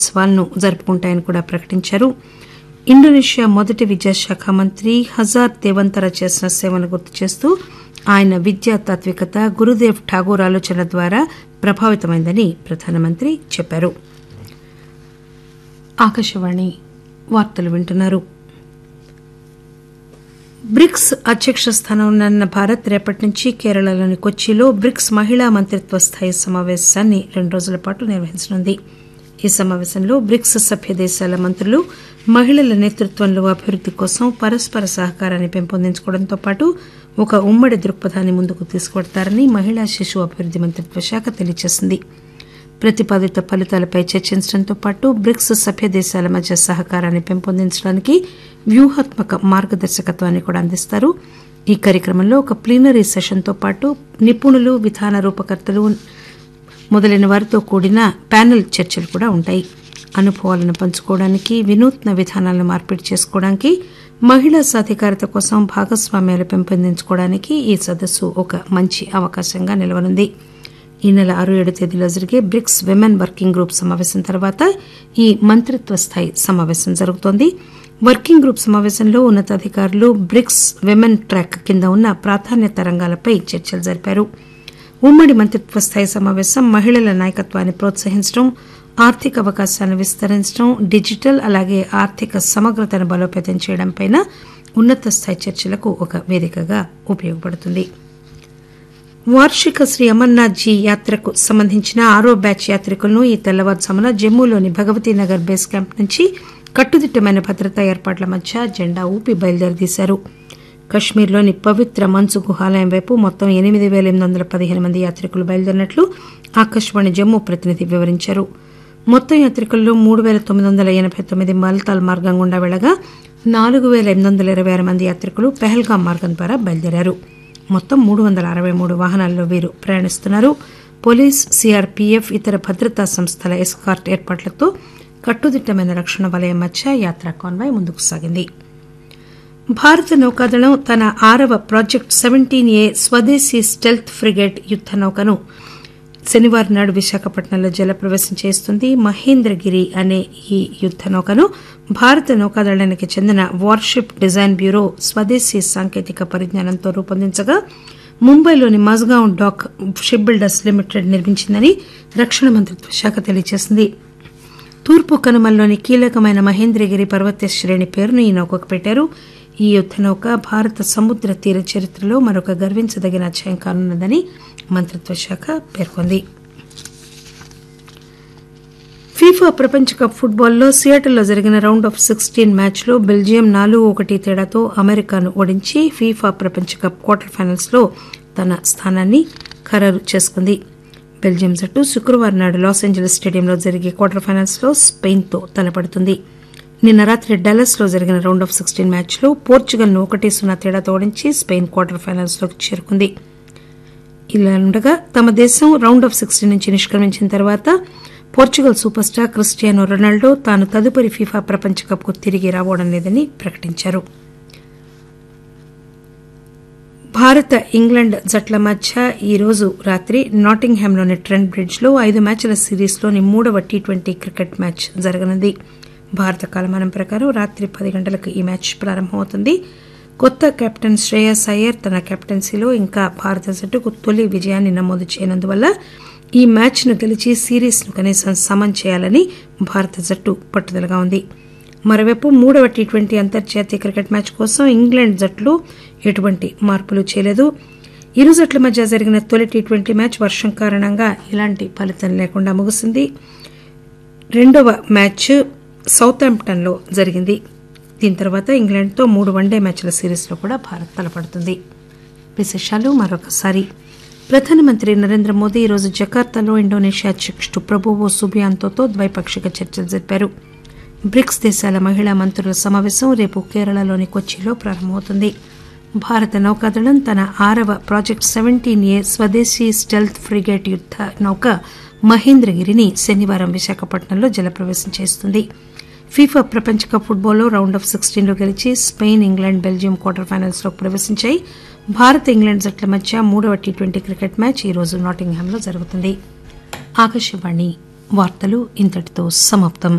ఉత్సవాలను జరుపుకుంటాయని కూడా ప్రకటించారు ఇండోనేషియా మొదటి విద్యాశాఖ మంత్రి హజార్ దేవంతర చేసిన సేవను గుర్తు చేస్తూ ఆయన విద్యా తాత్వికత గురుదేవ్ ఠాగూర్ ఆలోచనల ద్వారా ప్రభావితమైందని ప్రధానమంత్రి చెప్పారు ఆకాశవాణి వార్తలు వింటున్నారు బ్రిక్స్ అధ్యక్ష స్థానంలో ఉన్న భారత్ రేపటి నుంచి కేరళలోని కొచ్చిలో బ్రిక్స్ మహిళా మంత్రిత్వ స్థాయి సమావేశాన్ని రెండు రోజుల పాటు నిర్వహించనుంది ఈ సమావేశంలో బ్రిక్స్ సభ్య దేశాల మంత్రులు మహిళల నేతృత్వంలో అభివృద్ది కోసం పరస్పర సహకారాన్ని పెంపొందించుకోవడంతో పాటు ఒక ఉమ్మడి దృక్పథాన్ని ముందుకు తీసుకువెడతారని మహిళా శిశు అభివృద్ది మంత్రిత్వ శాఖ తెలియజేసింది ప్రతిపాదిత ఫలితాలపై చర్చించడంతో పాటు బ్రిక్స్ సభ్య దేశాల మధ్య సహకారాన్ని పెంపొందించడానికి వ్యూహాత్మక మార్గదర్శకత్వాన్ని కూడా అందిస్తారు ఈ కార్యక్రమంలో ఒక ప్లీనరీ సెషన్తో పాటు నిపుణులు విధాన రూపకర్తలు మొదలైన వారితో కూడిన ప్యానెల్ చర్చలు కూడా ఉంటాయి అనుభవాలను పంచుకోవడానికి వినూత్న విధానాలను మార్పిడి చేసుకోవడానికి మహిళా సాధికారత కోసం భాగస్వామ్యాలు పెంపొందించుకోవడానికి ఈ సదస్సు ఒక మంచి అవకాశంగా నిలవనుంది ఈ నెల ఆరు ఏడు తేదీలో జరిగే బ్రిక్స్ విమెన్ వర్కింగ్ గ్రూప్ సమావేశం తర్వాత ఈ మంత్రిత్వ స్థాయి సమావేశం జరుగుతోంది వర్కింగ్ గ్రూప్ సమావేశంలో ఉన్నతాధికారులు బ్రిక్స్ విమెన్ ట్రాక్ కింద ఉన్న ప్రాధాన్యత రంగాలపై చర్చలు జరిపారు ఉమ్మడి మంత్రిత్వ స్థాయి సమావేశం మహిళల నాయకత్వాన్ని ప్రోత్సహించడం ఆర్థిక అవకాశాలను విస్తరించడం డిజిటల్ అలాగే ఆర్థిక సమగ్రతను బలోపేతం చేయడంపై ఉన్నత స్థాయి చర్చలకు ఒక వేదికగా ఉపయోగపడుతుంది వార్షిక శ్రీ అమర్నాథ్ జీ యాత్రకు సంబంధించిన ఆరో బ్యాచ్ యాత్రికులను ఈ తెల్లవారుజామున జమ్మూలోని భగవతీ నగర్ బేస్ క్యాంప్ నుంచి కట్టుదిట్టమైన భద్రతా ఏర్పాట్ల మధ్య జెండా ఊపి బయలుదేరదీశారు కశ్మీర్లోని పవిత్ర మంచు గుహాలయం వైపు మొత్తం ఎనిమిది పేల ఎనిమిది వందల పదిహేను మంది యాత్రికులు బయలుదేరినట్లు ఆకాశవాణి జమ్మూ ప్రతినిధి వివరించారు మొత్తం యాత్రికుల్లో మూడు పేల తొమ్మిది వందల ఎనబై తొమ్మిది మల్తాల్ మార్గం గుండా వెళ్లగా నాలుగు పేల ఎనిమిది వందల ఇరవై ఆరు మంది యాత్రికులు పెహల్గాం మార్గం ద్వారా బయలుదేరారు మొత్తం మూడు వందల అరవై మూడు వాహనాల్లో వీరు ప్రయాణిస్తున్నారు పోలీస్ సిఆర్పీఎఫ్ ఇతర భద్రతా సంస్థల ఎస్కార్ట్ ఏర్పాట్లతో కట్టుదిట్టమైన రక్షణ వలయం మధ్య యాత్రా కాన్వాయ్ ముందుకు సాగింది భారత నౌకాదళం తన ఆరవ ప్రాజెక్ట్ సెవెంటీన్ ఏ స్వదేశీ స్టెల్త్ ఫ్రిగేట్ యుద్ద నౌకను శనివారం నాడు విశాఖపట్నంలో జలప్రవేశం చేస్తుంది మహేంద్రగిరి అనే ఈ యుద్ద నౌకను భారత నౌకాదళానికి చెందిన వార్షిప్ డిజైన్ బ్యూరో స్వదేశీ సాంకేతిక పరిజ్ఞానంతో రూపొందించగా ముంబైలోని Mazagon dock ship builders limited నిర్మించిందని రక్షణ మంత్రిత్వ శాఖ తెలియజేసింది తూర్పు కనుమల్లోని కీలకమైన మహేంద్రగిరి పర్వత శ్రేణి పేరును ఈ నౌకకు పెట్టారు ఈ యుద్ద నౌక భారత సముద్ర తీర చరిత్రలో మరొక గర్వించదగిన అధ్యాయం కానున్నదని మంత్రిత్వ శాఖ పేర్కొంది ఫీఫా ప్రపంచ కప్ ఫుట్బాల్లో సియాటల్లో జరిగిన రౌండ్ ఆఫ్ సిక్స్టీన్ మ్యాచ్లో బెల్జియం నాలుగు ఒకటి తేడాతో అమెరికాను ఓడించి ఫీఫా ప్రపంచ కప్ క్వార్టర్ ఫైనల్స్ లో తన స్థానాన్ని ఖరారు చేసుకుంది బెల్జియం జట్టు శుక్రవారం నాడు లాస్ ఏంజలీస్ స్టేడియంలో జరిగే క్వార్టర్ ఫైనల్స్ లో స్పెయిన్ తో తలపడుతుంది నిన్న రాత్రి డల్లస్ లో జరిగిన రౌండ్ ఆఫ్ సిక్స్టీన్ మ్యాచ్ లో పోర్చుగల్ ను ఒకటి సున్నా తేడాతో ఓడించి స్పెయిన్ క్వార్టర్ ఫైనల్స్ లోకి చేరుకుంది ఇలా ఉండగా తమ దేశం రౌండ్ ఆఫ్ సిక్స్టీన్ నుంచి నిష్క్రమించిన తర్వాత Portugal super star Cristiano Ronaldo తాను తదుపరి ఫీఫా ప్రపంచ కప్ కు తిరిగి రావడం లేదని ప్రకటించారు భారత ఇంగ్లాండ్ జట్ల మధ్య ఈ రోజు రాత్రి నాటింగ్హామ్లోని ట్రెంట్ బ్రిడ్జ్ లో ఐదు మ్యాచ్ల సిరీస్లోని మూడవ టీ ట్వంటీ క్రికెట్ మ్యాచ్ జరగనుంది భారత కాలమానం ప్రకారం రాత్రి పది గంటలకు ఈ మ్యాచ్ ప్రారంభమవుతుంది కొత్త కెప్టెన్ శ్రేయస్ అయ్యర్ తన కెప్టెన్సీలో ఇంకా భారత జట్టుకు తొలి విజయాన్ని నమోదు చేయనందువల్ల ఈ మ్యాచ్ ను గెలిచి సిరీస్ ను కనీసం సమన్ చేయాలని భారత జట్టు పట్టుదలగా ఉంది మరోవైపు మూడవ టీ ట్వంటీ అంతర్జాతీయ క్రికెట్ మ్యాచ్ కోసం ఇంగ్లాండ్ జట్లు ఎటువంటి మార్పులు చేయలేదు ఇరు జట్ల మధ్య జరిగిన తొలి టీ ట్వంటీ మ్యాచ్ వర్షం కారణంగా ఎలాంటి ఫలితం లేకుండా ముగిసింది రెండవ మ్యాచ్ సౌతాంప్టన్ లో జరిగింది దీని తర్వాత ఇంగ్లాండ్తో మూడు వన్డే మ్యాచ్ల సిరీస్లో కూడా భారత్ తలపడుతుంది విశేషాలు మరొకసారి ప్రధానమంత్రి నరేంద్ర మోదీ ఈరోజు జకార్తాలో ఇండోనేషియా అధ్యక్షుడు ప్రభువో సుబియాంతోతో ద్వైపాక్షిక చర్చలు జరిపారు బ్రిక్స్ దేశాల మహిళా మంత్రుల సమావేశం రేపు కేరళలోని కొచ్చిలో ప్రారంభమవుతుంది భారత నౌకాదళం తన ఆరవ ప్రాజెక్ట్ సెవెంటీన్ ఏ స్వదేశీ స్టెల్త్ ఫ్రిగేట్ యుద్ద నౌక మహేంద్రగిరిని శనివారం విశాఖపట్నంలో జలప్రవేశం చేస్తుంది ఫీఫా ప్రపంచ కప్ ఫుట్బాల్లో రౌండ్ ఆఫ్ సిక్స్టీన్లో గెలిచి స్పెయిన్ ఇంగ్లాండ్ బెల్జియం క్వార్టర్ ఫైనల్స్లోకి ప్రవేశించాయి భారత్ ఇంగ్లాండ్ జట్ల మధ్య మూడవ టీ ట్వంటీ క్రికెట్ మ్యాచ్ ఈ రోజు నాటింగ్హామ్లో జరుగుతుంది ఆకాశవాణి వార్తలు ఇంతటితో సమాప్తం